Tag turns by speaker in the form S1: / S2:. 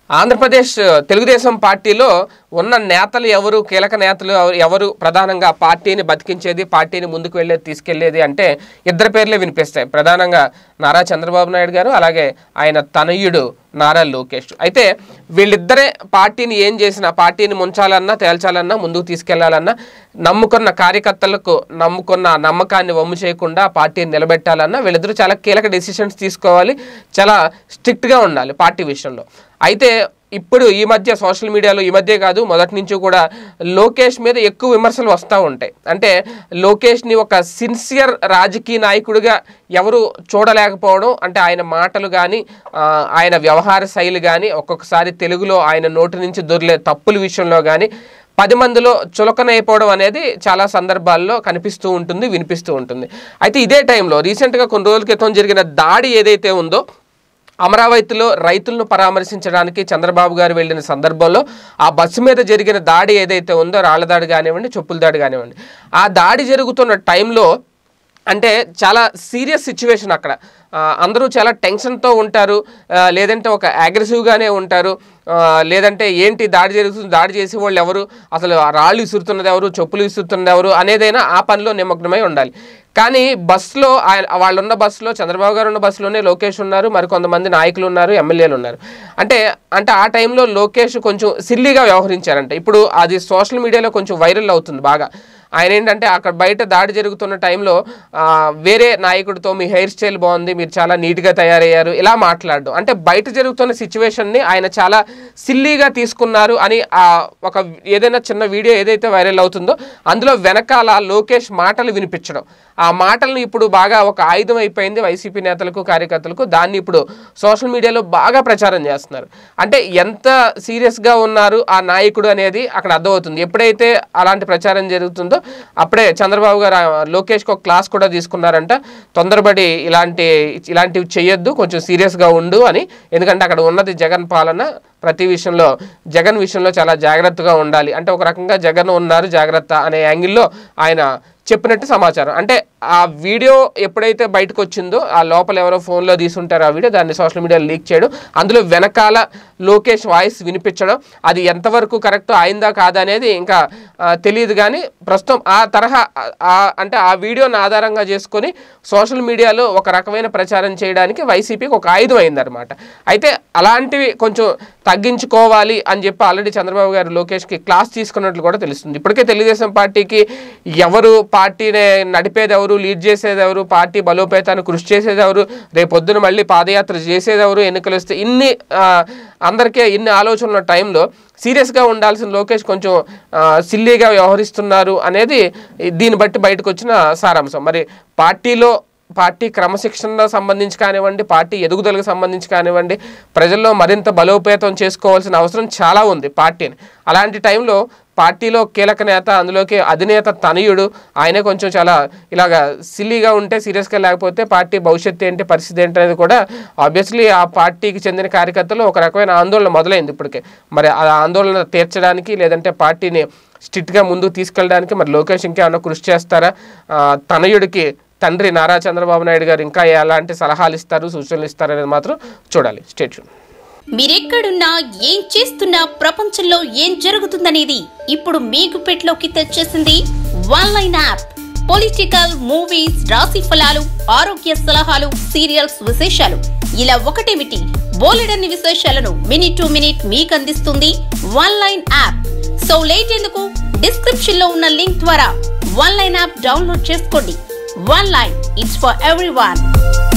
S1: ఆంధ్రప్రదేశ్ తెలుగుదేశం పార్టీలో ఉన్న నేతలు ఎవరు కీలక నేతలు ఎవరు- ఎవరు ప్రధానంగా పార్టీని బతికించేది పార్టీని ముందుకు వెళ్ళేది తీసుకెళ్లేది అంటే ఇద్దరు పేర్లే వినిపిస్తాయి ప్రధానంగా నారా చంద్రబాబు నాయుడు గారు అలాగే ఆయన తనయుడు నారా లోకేష్ అయితే వీళ్ళిద్దరే పార్టీని ఏం చేసినా పార్టీని ముంచాలన్నా తేల్చాలన్నా ముందుకు తీసుకెళ్లాలన్నా నమ్ముకున్న కార్యకర్తలకు నమ్ముకున్న ఆ నమ్మకాన్ని వమ్ము చేయకుండా పార్టీని నిలబెట్టాలన్నా వీళ్ళిద్దరూ చాలా కీలక డెసిషన్స్ తీసుకోవాలి చాలా స్ట్రిక్ట్గా ఉండాలి పార్టీ విషయంలో అయితే ఇప్పుడు ఈ మధ్య సోషల్ మీడియాలో ఈ మధ్య కాదు మొదటి నుంచి కూడా లోకేష్ మీద ఎక్కువ విమర్శలు వస్తూ ఉంటాయి అంటే లోకేష్ని ఒక సిన్సియర్ రాజకీయ నాయకుడిగా ఎవరు చూడలేకపోవడం అంటే ఆయన మాటలు కానీ ఆయన వ్యవహార శైలి కానీ ఒక్కొక్కసారి తెలుగులో ఆయన నోటి నుంచి దొరిలే తప్పుల విషయంలో కానీ పది మందిలో చులకనైపోవడం అనేది చాలా సందర్భాల్లో కనిపిస్తూ ఉంటుంది వినిపిస్తూ ఉంటుంది అయితే ఇదే టైంలో రీసెంట్గా కొన్ని రోజుల క్రితం జరిగిన దాడి ఏదైతే ఉందో అమరావతిలో రైతులను పరామర్శించడానికి చంద్రబాబు గారు వెళ్ళిన సందర్భంలో ఆ బస్సు మీద జరిగిన దాడి ఏదైతే ఉందో రాళ్ల దాడి కానివ్వండి చెప్పుల దాడి కానివ్వండి ఆ దాడి జరుగుతున్న టైంలో అంటే చాలా సీరియస్ సిచ్యువేషన్ అక్కడ ఆ, అందరూ చాలా టెన్షన్తో ఉంటారు ఆ, లేదంటే ఒక అగ్రెసివ్గానే ఉంటారు ఆ, లేదంటే ఏంటి దాడి జరుగుతుంది దాడి చేసే వాళ్ళు ఎవరు అసలు ఆ రాళ్ళు విసురుతున్నది ఎవరు చెప్పులు విసురుతున్నది ఎవరు అనేదైనా ఆ పనిలో నిమగ్నమై ఉండాలి కానీ బస్సులో ఆయన వాళ్ళు ఉన్న బస్సులో చంద్రబాబు గారు ఉన్న బస్సులోనే లోకేష్ ఉన్నారు మరి కొంతమంది నాయకులు ఉన్నారు ఎమ్మెల్యేలు ఉన్నారు అంటే అంటే ఆ టైంలో లోకేష్ కొంచెం సిల్లీగా వ్యవహరించారంట ఇప్పుడు అది సోషల్ మీడియాలో కొంచెం వైరల్ అవుతుంది బాగా ఆయన ఏంటంటే అక్కడ బయట దాడి జరుగుతున్న టైంలో ఆ, వేరే నాయకుడితో మీ హెయిర్ స్టైల్ బాగుంది మీరు చాలా నీట్గా తయారయ్యారు ఇలా మాట్లాడడం అంటే బయట జరుగుతున్న సిచ్యువేషన్ని ఆయన చాలా సిల్లీగా తీసుకున్నారు అని ఆ ఒక ఏదైనా చిన్న వీడియో ఏదైతే వైరల్ అవుతుందో అందులో వెనకాల లోకేష్ మాటలు వినిపించడం ఆ మాటలను ఇప్పుడు బాగా ఒక ఆయుధం అయిపోయింది వైసీపీ నేతలకు కార్యకర్తలకు దాన్ని ఇప్పుడు సోషల్ మీడియాలో బాగా ప్రచారం చేస్తున్నారు అంటే ఎంత సీరియస్గా ఉన్నారు ఆ నాయకుడు అనేది అక్కడ అర్థమవుతుంది ఎప్పుడైతే అలాంటి ప్రచారం జరుగుతుందో అప్పుడే చంద్రబాబు గారు ఆ లోకేష్కి ఒక క్లాస్ కూడా తీసుకున్నారంట తొందరపడి ఇలాంటి ఇలాంటివి చేయొద్దు కొంచెం సీరియస్గా ఉండు అని ఎందుకంటే అక్కడ ఉన్నది జగన్ పాలన ప్రతి విషయంలో జగన్ విషయంలో చాలా జాగ్రత్తగా ఉండాలి అంటే ఒక రకంగా జగన్ ఉన్నారు జాగ్రత్త అనే యాంగిల్లో ఆయన చెప్పినట్టు సమాచారం అంటే ఆ వీడియో ఎప్పుడైతే బయటకు వచ్చిందో ఆ లోపల ఎవరో ఫోన్లో తీసుంటారో ఆ వీడియో దాన్ని సోషల్ మీడియాలో లీక్ చేయడం అందులో వెనకాల లోకేష్ వాయిస్ వినిపించడం అది ఎంతవరకు కరెక్ట్ అయిందా కాదా అనేది ఇంకా ఆ, తెలియదు కానీ ప్రస్తుతం ఆ తరహా ఆ- ఆ- అంటే ఆ వీడియోని ఆధారంగా చేసుకొని సోషల్ మీడియాలో ఒక రకమైన ప్రచారం చేయడానికి వైసీపీకి ఒక ఆయుధం అయిందనమాట అయితే అలాంటివి కొంచెం తగ్గించుకోవాలి అని చెప్పి ఆల్రెడీ చంద్రబాబు గారు లోకేష్కి క్లాస్ తీసుకున్నట్లు కూడా తెలుస్తుంది ఇప్పటికే తెలుగుదేశం పార్టీకి ఎవరు పార్టీని నడిపేది ఎవరు లీడ్ చేసేది ఎవరు పార్టీ బలోపేతాన్ని కృషి చేసేది ఎవరు రేపొద్దున మళ్ళీ పాదయాత్ర చేసేది ఎవరు ఎన్నికలు వస్తే ఇన్ని ఆ, అందరికీ ఇన్ని ఆలోచనల ఉన్న టైంలో సీరియస్గా ఉండాల్సిన లోకేష్ కొంచెం ఆ, సిల్లీగా వ్యవహరిస్తున్నారు అనేది దీన్ని బట్టి బయటకు వచ్చిన సారాంశం మరి పార్టీలో పార్టీ క్రమశిక్షణకు సంబంధించి కానివ్వండి పార్టీ ఎదుగుదలకు సంబంధించి కానివ్వండి ప్రజల్లో మరింత బలోపేతం చేసుకోవాల్సిన అవసరం చాలా ఉంది పార్టీని అలాంటి టైంలో పార్టీలో కీలక నేత అందులోకి అధినేత తనయుడు ఆయనే కొంచెం చాలా ఇలాగా సిల్లీగా ఉంటే సీరియస్గా లేకపోతే పార్టీ భవిష్యత్తు ఏంటి పరిస్థితి ఏంటి అనేది కూడా ఆబ్వియస్లీ ఆ పార్టీకి చెందిన కార్యకర్తలు ఒక రకమైన ఆందోళన మొదలైంది ఇప్పటికే మరి ఆ ఆందోళన తీర్చడానికి లేదంటే పార్టీని స్ట్రిక్ట్గా ముందుకు తీసుకెళ్ళడానికి మరి లోకేష్ ఇంకేమన్నా కృషి చేస్తారా ఆ, తనయుడికి తండ్రి నారా చంద్రబాబు నాయుడు గారు ఇంకా ఎలాంటి సలహాలు ఇస్తారు సూచనలు ఇస్తారు అనేది మాత్రం చూడాలి స్టేట్
S2: మీరెక్కడున్నా ఏం చేస్తున్నా ప్రపంచంలో ఏం జరుగుతుందనేది ఇప్పుడు మీకు పెట్లోకి తెచ్చేసింది one line app political movies రాశి ఫలాలు ఆరోగ్య సలహాలు సీరియల్స్ విశేషాలు ఇలా ఒకటేమిటి బోలెడన్ని విశేషాలను మినిట్ టు మినిట్ మీకు అందిస్తుంది one line app so late ఎందుకు డిస్క్రిప్షన్ లో ఉన్న లింక్ ద్వారా వన్ లైన్ యాప్ డౌన్లోడ్ చేసుకోండి one line it's for every